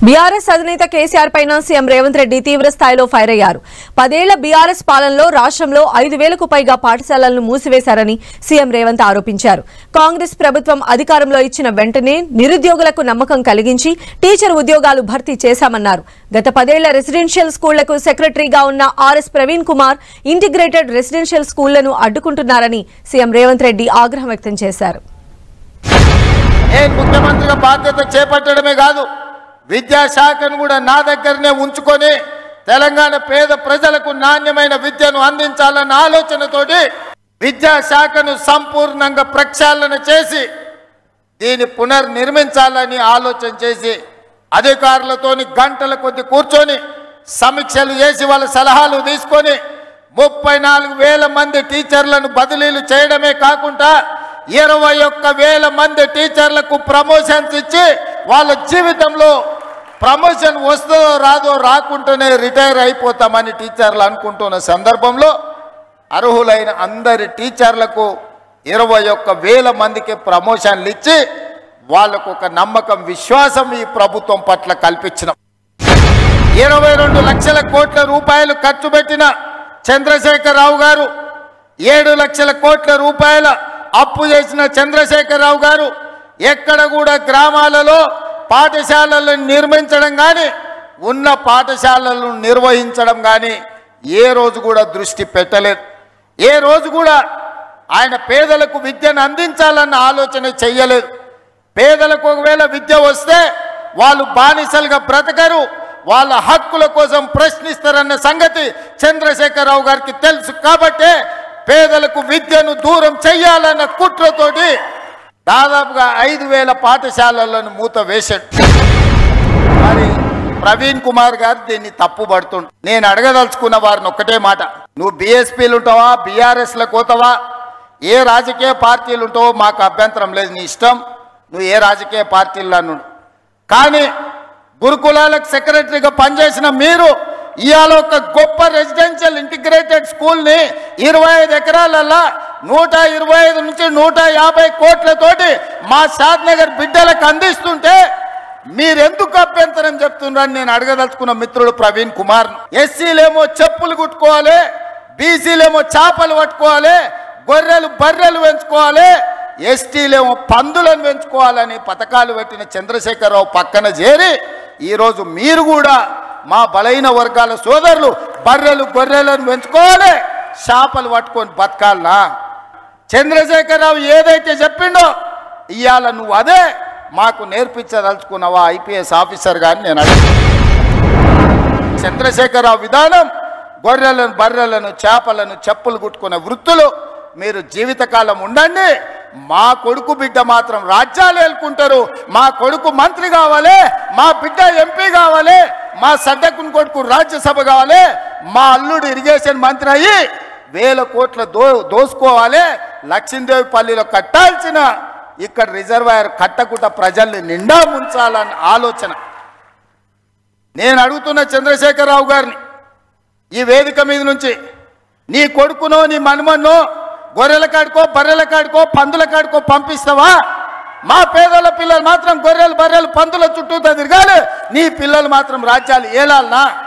BRS అధినేత కేసీఆర్ పైన CM Revanth Reddy తీవ్ర స్థాయిలో ఫైర్ అయ్యారు పదేళ్ల బీఆర్ఎస్ పాలనలో రాష్ట్రంలో ఐదు వేలకు పైగా పాఠశాలలను మూసివేశారని సీఎం రేవంత్ ఆరోపించారు కాంగ్రెస్ ప్రభుత్వం అధికారంలో ఇచ్చిన వెంటనే నిరుద్యోగులకు నమ్మకం కలిగించి టీచర్ ఉద్యోగాలు భర్తీ చేశామన్నారు గత పదేళ్ల రెసిడెన్షియల్ స్కూళ్లకు సెక్రటరీగా ఉన్న RS Praveen Kumar integrated residential స్కూళ్లను అడ్డుకుంటున్నారని సీఎం రేవంత్ రెడ్డి ఆగ్రహం వ్యక్తం చేశారు నేను ముఖ్యమంత్రిగా బాధ్యత చేపట్టడమే కాదు విద్యాశాఖను కూడా నా దగ్గరనే ఉంచుకొని తెలంగాణ పేద ప్రజలకు నాణ్యమైన విద్యను అందించాలన్న ఆలోచనతోటి విద్యాశాఖను సంపూర్ణంగా ప్రక్షాళన చేసి దీన్ని పునర్నిర్మించాలని ఆలోచన చేసి అధికారులతోని గంటల కొద్ది కూర్చొని సమీక్షలు చేసి వాళ్ళ సలహాలు తీసుకొని ముప్పై నాలుగు వేల మంది టీచర్లను బదిలీలు చేయడమే కాకుండా ఇరవై ఒక్క వేల మంది టీచర్లకు ప్రమోషన్స్ ఇచ్చి వాళ్ళ జీవితంలో ప్రమోషన్ వస్తుందో రాదో రాకుండానే రిటైర్ అయిపోతామని టీచర్లు అనుకుంటున్న సందర్భంలో అర్హులైన అందరి టీచర్లకు ఇరవై ఒక్క వేల మందికి ప్రమోషన్లు ఇచ్చి వాళ్ళకు ఒక నమ్మకం విశ్వాసం ఈ ప్రభుత్వం పట్ల కల్పించిన ఇరవై రెండు లక్షల కోట్ల రూపాయలు ఖర్చు పెట్టిన చంద్రశేఖరరావు గారు ఏడు లక్షల కోట్ల రూపాయల అప్పు చేసిన చంద్రశేఖరరావు గారు ఎక్కడ కూడా గ్రామాలలో పాఠశాలలను నిర్మించడం కానీ ఉన్న పాఠశాలలను నిర్వహించడం కానీ ఏ రోజు కూడా దృష్టి పెట్టలేదు ఏ రోజు కూడా ఆయన పేదలకు విద్యను అందించాలన్న ఆలోచన చెయ్యలేదు పేదలకు ఒకవేళ విద్య వస్తే వాళ్ళు బానిసలుగా బ్రతకరు వాళ్ళ హక్కుల కోసం ప్రశ్నిస్తారన్న సంగతి చంద్రశేఖరరావు గారికి తెలుసు కాబట్టే పేదలకు విద్యను దూరం చెయ్యాలన్న కుట్రతోటి దాదాపుగా ఐదు వేల పాఠశాలలను మూత వేశాడు మరి ప్రవీణ్ కుమార్ గారు దీన్ని తప్పుపడుతుండు నేను అడగదలుచుకున్న వారిని ఒక్కటే మాట నువ్వు బీఎస్పీలు ఉంటావా బీఆర్ఎస్లకు పోతావా ఏ రాజకీయ పార్టీలు ఉంటావో మాకు అభ్యంతరం లేదు నీ ఇష్టం నువ్వు ఏ రాజకీయ పార్టీల్లో నుండి కానీ గురుకులాలకు సెక్రటరీగా పనిచేసిన మీరు ఇవాళ ఒక గొప్ప రెసిడెన్షియల్ ఇంటిగ్రేటెడ్ స్కూల్ని ఇరవై ఐదు ఎకరాలల్లా నూట ఇరవై ఐదు నుంచి నూట యాభై కోట్లతోటి మా షాద్నగర్ బిడ్డలకు అందిస్తుంటే మీరెందుకు అభ్యంతరం చెప్తున్నారని నేను అడగదలుచుకున్న మిత్రుడు ప్రవీణ్ కుమార్ ఎస్సీలేమో చెప్పులు కుట్టుకోవాలి బీసీలేమో చేపలు పట్టుకోవాలి గొర్రెలు బర్రెలు పెంచుకోవాలి ఎస్టీలేమో పందులను పెంచుకోవాలని పథకాలు పెట్టిన చంద్రశేఖరరావు పక్కన చేరి ఈరోజు మీరు కూడా మా బలైన వర్గాల సోదరులు బర్రెలు గొర్రెలను పెంచుకోవాలి చేపలు పట్టుకొని బతకాలనా చంద్రశేఖరరావు ఏదైతే చెప్పిండో ఇవాళ నువ్వు అదే మాకు నేర్పించదలుచుకున్నావా ఐపీఎస్ ఆఫీసర్ గాని నేను అడుగు చంద్రశేఖరరావు విధానం గొర్రెలను బర్రెలను చేపలను చెప్పులు కుట్టుకునే వృత్తులు మీరు జీవితకాలం ఉండండి మా కొడుకు బిడ్డ మాత్రం రాజ్యాలు ఏలుకుంటారు మా కొడుకు మంత్రి కావాలి మా బిడ్డ ఎంపీ కావాలి మా సడ్డకుని కొడుకు రాజ్యసభ కావాలి మా అల్లుడు ఇరిగేషన్ మంత్రి అయ్యి వేల కోట్ల దో దోసుకోవాలి లక్ష్మీదేవి పల్లిలో కట్టాల్సిన ఇక్కడ రిజర్వాయర్ కట్టకుండా ప్రజల్ని నిండా ముంచాలన్న ఆలోచన నేను అడుగుతున్న చంద్రశేఖరరావు గారిని ఈ వేదిక మీద నుంచి నీ కొడుకునో నీ మనుమన్నో గొర్రెల కాడుకో బర్రెల కాడుకో పందుల కాడుకో పంపిస్తావా మా పేదల పిల్లలు మాత్రం గొర్రెలు బర్రెలు పందుల చుట్టూ తిరగాలి నీ పిల్లలు మాత్రం రాజ్యాలు ఏలాలనా